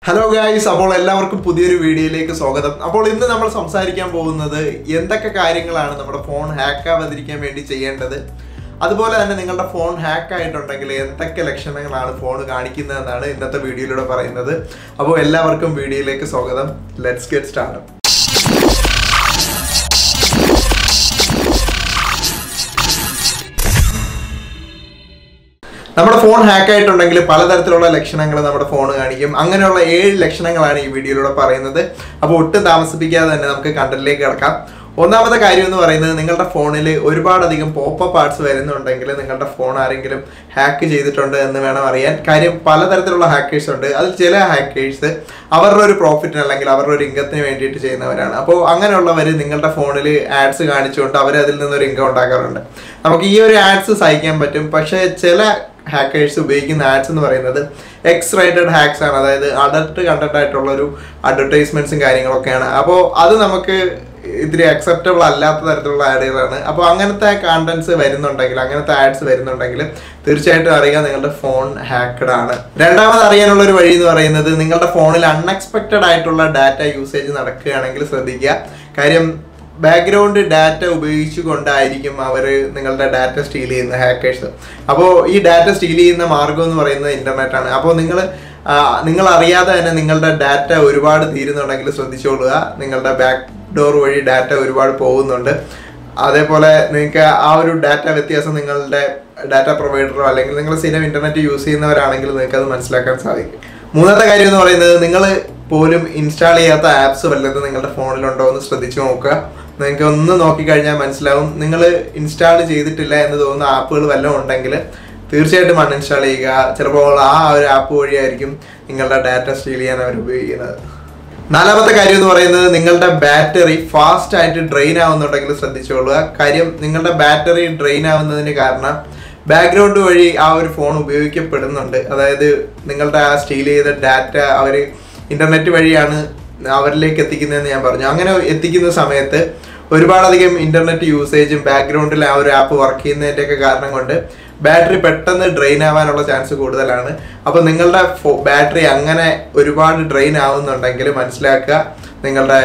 hello guys അപ്പോൾ എല്ലാവർക്കും പുതിയൊരു വീഡിയോയിലേക്ക് സ്വാഗതം അപ്പോൾ ഇന്ന് നമ്മൾ സംസാരിക്കാൻ പോകുന്നത് എന്തൊക്കെ കാര്യങ്ങളാണ് നമ്മുടെ ഫോൺ ഹാക്ക് ആവാതിരിക്കാൻ വേണ്ടി ചെയ്യേണ്ടത് അതുപോലെ തന്നെ നിങ്ങളുടെ ഫോൺ ഹാക്ക് ആയിട്ടുണ്ടെങ്കിൽ എന്തൊക്കെ ലക്ഷണങ്ങളാണ് ഫോൺ കാണിക്കുന്നതെന്നാണ് ഇന്നത്തെ വീഡിയോയിലൂടെ പറയുന്നത് അപ്പോൾ എല്ലാവർക്കും വീഡിയോയിലേക്ക് സ്വാഗതം ലെറ്റ്സ് ഗെറ്റ് സ്റ്റാർട്ട് നമ്മുടെ ഫോൺ ഹാക്ക് ആയിട്ടുണ്ടെങ്കിൽ പലതരത്തിലുള്ള ലക്ഷണങ്ങൾ നമ്മുടെ ഫോൺ കാണിക്കും അങ്ങനെയുള്ള ഏഴ് ലക്ഷണങ്ങളാണ് ഈ വീഡിയോയിലൂടെ പറയുന്നത് അപ്പോൾ ഒട്ടും താമസിപ്പിക്കാതെ തന്നെ നമുക്ക് കണ്ടന്റിലേക്ക് കിടക്കാം ഒന്നാമത്തെ കാര്യം എന്ന് പറയുന്നത് നിങ്ങളുടെ ഫോണിൽ ഒരുപാടധികം പോപ്പപ്പ് ആർട്സ് വരുന്നുണ്ടെങ്കിൽ നിങ്ങളുടെ ഫോൺ ആരെങ്കിലും ഹാക്ക് ചെയ്തിട്ടുണ്ട് എന്ന് വേണം അറിയാൻ കാര്യം പലതരത്തിലുള്ള ഹാക്കേഴ്സ് ഉണ്ട് അതിൽ ചില ഹാക്കേഴ്സ് അവരുടെ ഒരു പ്രോഫിറ്റിന് അല്ലെങ്കിൽ അവരുടെ ഒരു ഇൻകത്തിന് വേണ്ടിയിട്ട് ചെയ്യുന്നവരാണ് അപ്പോൾ അങ്ങനെയുള്ളവർ നിങ്ങളുടെ ഫോണിൽ ആഡ്സ് കാണിച്ചുകൊണ്ട് അവർ അതിൽ നിന്നൊരു ഇൻകം ഉണ്ടാക്കാറുണ്ട് നമുക്ക് ഈ ഒരു ആഡ്സ് സഹിക്കാൻ പറ്റും പക്ഷേ ചില ഹാക്കേഴ്സ് ഉപയോഗിക്കുന്ന ആഡ്സ് എന്ന് പറയുന്നത് എക്സ് റേറ്റഡ് ഹാക്സ് ആണ് അതായത് അഡൽട്ട് കണ്ടന്റ് ആയിട്ടുള്ള ഒരു അഡ്വർടൈസ്മെന്റ്സും കാര്യങ്ങളൊക്കെയാണ് അപ്പോൾ അത് നമുക്ക് ഇതിരി അക്സെപ്റ്റബിൾ അല്ലാത്ത തരത്തിലുള്ള ആഡുകളാണ് അപ്പോൾ അങ്ങനത്തെ കണ്ടന്റ്സ് വരുന്നുണ്ടെങ്കിൽ അങ്ങനത്തെ ആഡ്സ് വരുന്നുണ്ടെങ്കിൽ തീർച്ചയായിട്ടും അറിയുക നിങ്ങളുടെ ഫോൺ ഹാക്കഡ് ആണ് രണ്ടാമത് അറിയാനുള്ള ഒരു വഴി എന്ന് പറയുന്നത് നിങ്ങളുടെ ഫോണിൽ അൺഎക്സ്പെക്റ്റഡ് ആയിട്ടുള്ള ഡാറ്റ യൂസേജ് നടക്കുകയാണെങ്കിൽ ശ്രദ്ധിക്കുക കാര്യം ബാക്ക്ഗ്രൗണ്ട് ഡാറ്റ ഉപയോഗിച്ചുകൊണ്ടായിരിക്കും അവർ നിങ്ങളുടെ ഡാറ്റ സ്റ്റീൽ ചെയ്യുന്ന ഹാക്കേഴ്സ് അപ്പോൾ ഈ ഡാറ്റ സ്റ്റീൽ ചെയ്യുന്ന മാർഗം എന്ന് പറയുന്നത് ഇന്റർനെറ്റ് ആണ് അപ്പോൾ നിങ്ങൾ നിങ്ങൾ അറിയാതെ തന്നെ നിങ്ങളുടെ ഡാറ്റ ഒരുപാട് തീരുന്നുണ്ടെങ്കിൽ ശ്രദ്ധിച്ചോളുക നിങ്ങളുടെ ബാക്ക് ഡോർ വഴി ഡാറ്റ ഒരുപാട് പോകുന്നുണ്ട് അതേപോലെ നിങ്ങൾക്ക് ആ ഒരു ഡാറ്റ വ്യത്യാസം നിങ്ങളുടെ ഡാറ്റ പ്രൊവൈഡറോ അല്ലെങ്കിൽ നിങ്ങൾ സ്ഥിരം ഇന്റർനെറ്റ് യൂസ് ചെയ്യുന്നവരാണെങ്കിൽ നിങ്ങൾക്ക് അത് മനസ്സിലാക്കാൻ സാധിക്കും മൂന്നാമത്തെ കാര്യം എന്ന് പറയുന്നത് നിങ്ങൾ പോലും ഇൻസ്റ്റാൾ ചെയ്യാത്ത ആപ്സ് വല്ലതും നിങ്ങളുടെ ഫോണിലുണ്ടോ എന്ന് ശ്രദ്ധിച്ചു നോക്കുക നിങ്ങൾക്ക് ഒന്ന് നോക്കിക്കഴിഞ്ഞാൽ മനസ്സിലാവും നിങ്ങൾ ഇൻസ്റ്റാൾ ചെയ്തിട്ടില്ല എന്ന് തോന്നുന്ന ആപ്പുകൾ വല്ലതും ഉണ്ടെങ്കിൽ തീർച്ചയായിട്ടും അൺഇൻസ്റ്റാൾ ചെയ്യുക ചിലപ്പോൾ ആ ഒരു ആപ്പ് വഴിയായിരിക്കും നിങ്ങളുടെ ഡാറ്റ സ്റ്റീൽ ചെയ്യാൻ അവർ ഉപയോഗിക്കുന്നത് നാലാമത്തെ കാര്യം എന്ന് പറയുന്നത് നിങ്ങളുടെ ബാറ്ററി ഫാസ്റ്റ് ആയിട്ട് ഡ്രെയിൻ ആവുന്നുണ്ടെങ്കിൽ ശ്രദ്ധിച്ചോളുക കാര്യം നിങ്ങളുടെ ബാറ്ററി ഡ്രെയിൻ ആവുന്നതിന് കാരണം ബാക്ക്ഗ്രൗണ്ട് വഴി ആ ഒരു ഫോൺ ഉപയോഗിക്കപ്പെടുന്നുണ്ട് അതായത് നിങ്ങളുടെ ആ സ്റ്റീൽ ചെയ്ത ഡാറ്റ അവർ ഇന്റർനെറ്റ് വഴിയാണ് അവരിലേക്ക് എത്തിക്കുന്നതെന്ന് ഞാൻ പറഞ്ഞു അങ്ങനെ എത്തിക്കുന്ന സമയത്ത് ഒരുപാടധികം ഇന്റർനെറ്റ് യൂസേജും ബാക്ക്ഗ്രൗണ്ടിൽ ആ ഒരു ആപ്പ് വർക്ക് ചെയ്യുന്നതിൻ്റെയൊക്കെ കാരണം കൊണ്ട് ബാറ്ററി പെട്ടെന്ന് ഡ്രെയിൻ ആവാനുള്ള ചാൻസ് കൂടുതലാണ് അപ്പോൾ നിങ്ങളുടെ ബാറ്ററി അങ്ങനെ ഒരുപാട് ഡ്രെയിൻ ആവുന്നുണ്ടെങ്കിൽ മനസ്സിലാക്കുക നിങ്ങളുടെ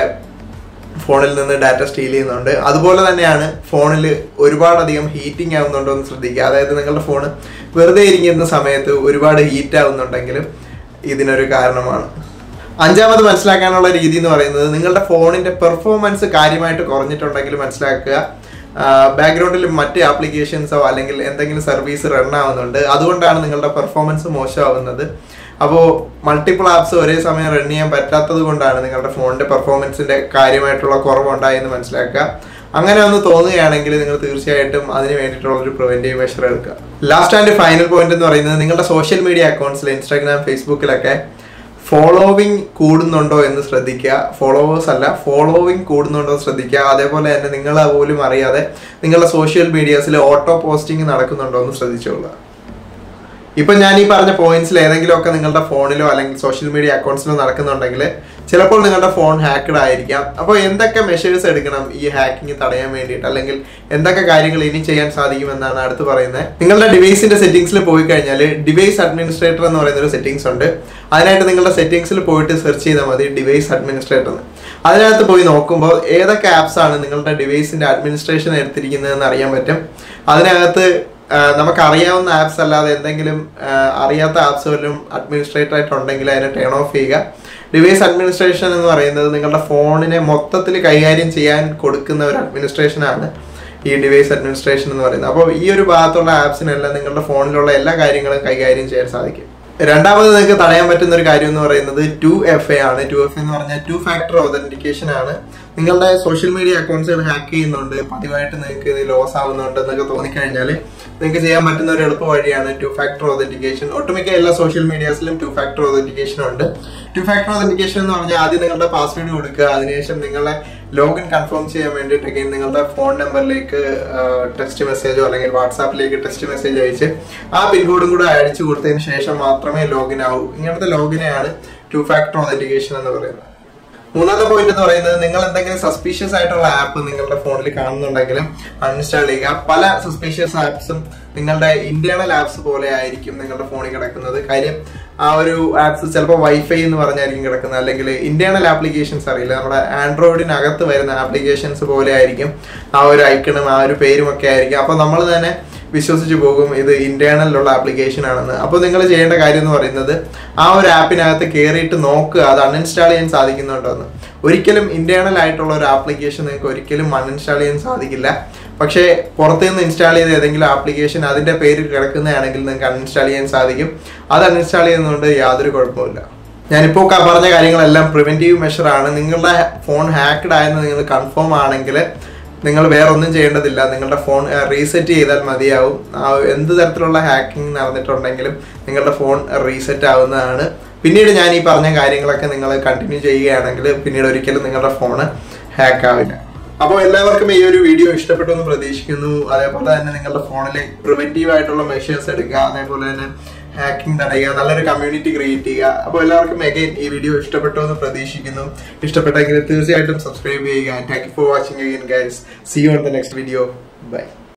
ഫോണിൽ നിന്ന് ഡാറ്റ സ്റ്റീൽ ചെയ്യുന്നുണ്ട് അതുപോലെ തന്നെയാണ് ഫോണിൽ ഒരുപാടധികം ഹീറ്റിംഗ് ആവുന്നുണ്ടോ എന്ന് ശ്രദ്ധിക്കുക അതായത് നിങ്ങളുടെ ഫോൺ വെറുതെ ഇരിക്കുന്ന സമയത്ത് ഒരുപാട് ഹീറ്റ് ആവുന്നുണ്ടെങ്കിലും ഇതിനൊരു കാരണമാണ് അഞ്ചാമത് മനസ്സിലാക്കാനുള്ള രീതി എന്ന് പറയുന്നത് നിങ്ങളുടെ ഫോണിന്റെ പെർഫോമൻസ് കാര്യമായിട്ട് കുറഞ്ഞിട്ടുണ്ടെങ്കിൽ മനസ്സിലാക്കുക ബാക്ക്ഗ്രൗണ്ടിൽ മറ്റ് ആപ്ലിക്കേഷൻസോ അല്ലെങ്കിൽ എന്തെങ്കിലും സർവീസ് റൺ ആവുന്നുണ്ട് അതുകൊണ്ടാണ് നിങ്ങളുടെ പെർഫോമൻസ് മോശമാവുന്നത് അപ്പോൾ മൾട്ടിപ്പിൾ ആപ്സ് ഒരേ സമയം റൺ ചെയ്യാൻ പറ്റാത്തത് കൊണ്ടാണ് നിങ്ങളുടെ ഫോണിന്റെ പെർഫോമൻസിന്റെ കാര്യമായിട്ടുള്ള കുറവുണ്ടായെന്ന് മനസ്സിലാക്കുക അങ്ങനെ ഒന്ന് തോന്നുകയാണെങ്കിൽ നിങ്ങൾ തീർച്ചയായിട്ടും അതിന് വേണ്ടിയിട്ടുള്ള ഒരു പ്രിവെന്റീവ് മെഷർ എടുക്കുക ലാസ്റ്റ് ആൻഡ് ഫൈനൽ പോയിന്റ് എന്ന് പറയുന്നത് നിങ്ങളുടെ സോഷ്യൽ മീഡിയ അക്കൗണ്ട്സിൽ ഇൻസ്റ്റാഗ്രാം ഫേസ്ബുക്കിലൊക്കെ ഫോളോവിങ് കൂടുന്നുണ്ടോ എന്ന് ശ്രദ്ധിക്കുക ഫോളോവേഴ്സ് അല്ല ഫോളോവിങ് കൂടുന്നുണ്ടോ എന്ന് ശ്രദ്ധിക്കുക അതേപോലെ തന്നെ നിങ്ങൾ പോലും അറിയാതെ നിങ്ങളുടെ സോഷ്യൽ മീഡിയാസിൽ ഓട്ടോ പോസ്റ്റിംഗ് നടക്കുന്നുണ്ടോ എന്ന് ശ്രദ്ധിച്ചോളുക ഇപ്പൊ ഞാൻ ഈ പറഞ്ഞ പോയിന്റ്സിൽ ഏതെങ്കിലും ഒക്കെ നിങ്ങളുടെ ഫോണിലോ അല്ലെങ്കിൽ സോഷ്യൽ മീഡിയ അക്കൗണ്ട്സിലോ നടക്കുന്നുണ്ടെങ്കിൽ ചിലപ്പോൾ നിങ്ങളുടെ ഫോൺ ഹാക്കഡ് ആയിരിക്കാം അപ്പോൾ എന്തൊക്കെ മെഷേഴ്സ് എടുക്കണം ഈ ഹാക്കിംഗ് തടയാൻ വേണ്ടിയിട്ട് അല്ലെങ്കിൽ എന്തൊക്കെ കാര്യങ്ങൾ ഇനി ചെയ്യാൻ സാധിക്കുമെന്നാണ് അടുത്ത് പറയുന്നത് നിങ്ങളുടെ ഡിവൈസിന്റെ സെറ്റിംഗ്സിൽ പോയി കഴിഞ്ഞാൽ ഡിവൈസ് അഡ്മിനിസ്ട്രേറ്റർ എന്ന് പറയുന്ന ഒരു സെറ്റിംഗ്സ് ഉണ്ട് അതിനായിട്ട് നിങ്ങളുടെ സെറ്റിംഗ്സിൽ പോയിട്ട് സെർച്ച് ചെയ്താൽ മതി ഡിവൈസ് അഡ്മിനിസ്ട്രേറ്റർ എന്ന് അതിനകത്ത് പോയി നോക്കുമ്പോൾ ഏതൊക്കെ ആപ്സ് ആണ് നിങ്ങളുടെ ഡിവൈസിന്റെ അഡ്മിനിസ്ട്രേഷൻ എടുത്തിരിക്കുന്നതെന്ന് അറിയാൻ പറ്റും അതിനകത്ത് നമുക്ക് അറിയാവുന്ന ആപ്സ് അല്ലാതെ എന്തെങ്കിലും അറിയാത്ത ആപ്സ് വല്ലതും അഡ്മിനിസ്ട്രേറ്റർ ആയിട്ടുണ്ടെങ്കിൽ അതിനെ ടേൺ ഓഫ് ചെയ്യുക ഡിവൈസ് അഡ്മിനിസ്ട്രേഷൻ എന്ന് പറയുന്നത് നിങ്ങളുടെ ഫോണിനെ മൊത്തത്തിൽ കൈകാര്യം ചെയ്യാൻ കൊടുക്കുന്ന ഒരു അഡ്മിനിസ്ട്രേഷൻ ആണ് ഈ ഡിവൈസ് അഡ്മിനിസ്ട്രേഷൻ എന്ന് പറയുന്നത് അപ്പോൾ ഈ ഒരു ഭാഗത്തുള്ള ആപ്സിനെല്ലാം നിങ്ങളുടെ ഫോണിലുള്ള എല്ലാ കാര്യങ്ങളും കൈകാര്യം ചെയ്യാൻ സാധിക്കും രണ്ടാമത് നിങ്ങൾക്ക് തടയാൻ പറ്റുന്ന ഒരു കാര്യം എന്ന് പറയുന്നത് ടു എഫ് എ ആണ് ടു എഫ് എന്ന് പറഞ്ഞാൽ ടു ഫാക്ടർ ഒതന്റിക്കേഷൻ ആണ് നിങ്ങളുടെ സോഷ്യൽ മീഡിയ അക്കൗണ്ട്സുകൾ ഹാക്ക് ചെയ്യുന്നുണ്ട് പതിവായിട്ട് നിങ്ങൾക്ക് ഇത് ലോസ് ആവുന്നുണ്ട് എന്നൊക്കെ തോന്നിക്കഴിഞ്ഞാൽ നിങ്ങൾക്ക് ചെയ്യാൻ പറ്റുന്ന ഒരു എളുപ്പ വഴിയാണ് ടു ഫാക്ടർ ഒതന്റിക്കേഷൻ ഒട്ടുമിക്ക എല്ലാ സോഷ്യൽ മീഡിയാസിലും ടു ഫാക്ടർ ഒതന്റിക്കേഷൻ ഉണ്ട് ടു ഫാക്ടർ ഒതന്റിക്കേഷൻ എന്ന് പറഞ്ഞാൽ ആദ്യം നിങ്ങളുടെ പാസ്വേഡ് കൊടുക്കുക അതിനുശേഷം നിങ്ങളെ ലോഗിൻ കൺഫേം ചെയ്യാൻ വേണ്ടിയിട്ട് നിങ്ങളുടെ ഫോൺ നമ്പറിലേക്ക് ടെക്സ്റ്റ് മെസ്സേജോ അല്ലെങ്കിൽ വാട്സാപ്പിലേക്ക് ടെക്സ്റ്റ് മെസ്സേജ് അയച്ച് ആ പിൻകോഡും കൂടെ അയച്ചു കൊടുത്തതിന് ശേഷം മാത്രമേ ലോഗിൻ ആവൂ ഇങ്ങനത്തെ ലോഗിനെയാണ് ടു ഫാക്ടർ ഒതന്റിക്കേഷൻ എന്ന് പറയുന്നത് മൂന്നാമത്തെ പോയിന്റ് എന്ന് പറയുന്നത് നിങ്ങൾ എന്തെങ്കിലും സസ്പീഷ്യസ് ആയിട്ടുള്ള ആപ്പ് നിങ്ങളുടെ ഫോണിൽ കാണുന്നുണ്ടെങ്കിലും അൺഇൻസ്റ്റാൾ ചെയ്യുക പല സസ്പീഷ്യസ് ആപ്സും നിങ്ങളുടെ ഇന്റേണൽ ആപ്സ് പോലെ ആയിരിക്കും നിങ്ങളുടെ ഫോണിൽ കിടക്കുന്നത് കാര്യം ആ ഒരു ആപ്സ് ചിലപ്പോൾ വൈഫൈ എന്ന് പറഞ്ഞായിരിക്കും കിടക്കുന്നത് അല്ലെങ്കിൽ ഇന്റേണൽ ആപ്ലിക്കേഷൻസ് അറിയില്ല നമ്മുടെ ആൻഡ്രോയിഡിനകത്ത് വരുന്ന ആപ്ലിക്കേഷൻസ് പോലെ ആയിരിക്കും ആ ഒരു ഐക്കണും ആ ഒരു പേരും ഒക്കെ ആയിരിക്കും അപ്പോൾ നമ്മൾ തന്നെ വിശ്വസിച്ച് പോകും ഇത് ഇന്റേണലിലുള്ള ആപ്ലിക്കേഷൻ ആണെന്ന് അപ്പോൾ നിങ്ങൾ ചെയ്യേണ്ട കാര്യം എന്ന് പറയുന്നത് ആ ഒരു ആപ്പിനകത്ത് കയറിയിട്ട് നോക്കുക അത് അൺഇൻസ്റ്റാൾ ചെയ്യാൻ സാധിക്കുന്നുണ്ടോ എന്ന് ഒരിക്കലും ഇന്റേണൽ ആയിട്ടുള്ള ഒരു ആപ്ലിക്കേഷൻ നിങ്ങൾക്ക് ഒരിക്കലും അൺഇൻസ്റ്റാൾ ചെയ്യാൻ സാധിക്കില്ല പക്ഷേ പുറത്തു നിന്ന് ഇൻസ്റ്റാൾ ചെയ്ത ഏതെങ്കിലും ആപ്ലിക്കേഷൻ അതിന്റെ പേരിൽ കിടക്കുന്നതാണെങ്കിൽ നിങ്ങൾക്ക് അൺഇൻസ്റ്റാൾ ചെയ്യാൻ സാധിക്കും അത് അൺഇൻസ്റ്റാൾ ചെയ്യുന്നതുകൊണ്ട് യാതൊരു കുഴപ്പമില്ല ഞാനിപ്പോൾ ക- പറഞ്ഞ കാര്യങ്ങളെല്ലാം പ്രിവെന്റീവ് മെഷർ ആണ് നിങ്ങളുടെ ഫോൺ ഹാക്ക്ഡ് ആയെന്ന് നിങ്ങൾ കൺഫേം ആണെങ്കിൽ നിങ്ങൾ വേറെ ഒന്നും ചെയ്യേണ്ടതില്ല നിങ്ങളുടെ ഫോൺ റീസെറ്റ് ചെയ്താൽ മതിയാവും ആ എന്ത് തരത്തിലുള്ള ഹാക്കിംഗ് നടന്നിട്ടുണ്ടെങ്കിലും നിങ്ങളുടെ ഫോൺ റീസെറ്റ് ആവുന്നതാണ് പിന്നീട് ഞാൻ ഈ പറഞ്ഞ കാര്യങ്ങളൊക്കെ നിങ്ങൾ കണ്ടിന്യൂ ചെയ്യുകയാണെങ്കിൽ പിന്നീട് ഒരിക്കലും നിങ്ങളുടെ ഫോണ് ഹാക്ക് ആവില്ല അപ്പോൾ എല്ലാവർക്കും ഈ ഒരു വീഡിയോ ഇഷ്ടപ്പെട്ടു എന്ന് പ്രതീക്ഷിക്കുന്നു അതേപോലെ തന്നെ നിങ്ങളുടെ ഫോണിൽ പ്രിവെന്റീവ് ആയിട്ടുള്ള മെഷേഴ്സ് എടുക്കുക അതേപോലെ തന്നെ ഹാക്കിംഗ് തടയുക നല്ലൊരു കമ്മ്യൂണിറ്റി ക്രിയേറ്റ് ചെയ്യുക അപ്പോൾ എല്ലാവർക്കും അഗൈൻ ഈ വീഡിയോ ഇഷ്ടപ്പെട്ടു എന്ന് പ്രതീക്ഷിക്കുന്നു ഇഷ്ടപ്പെട്ടെങ്കിൽ തീർച്ചയായിട്ടും സബ്സ്ക്രൈബ് ചെയ്യുക thank you for watching again guys see you on the next video by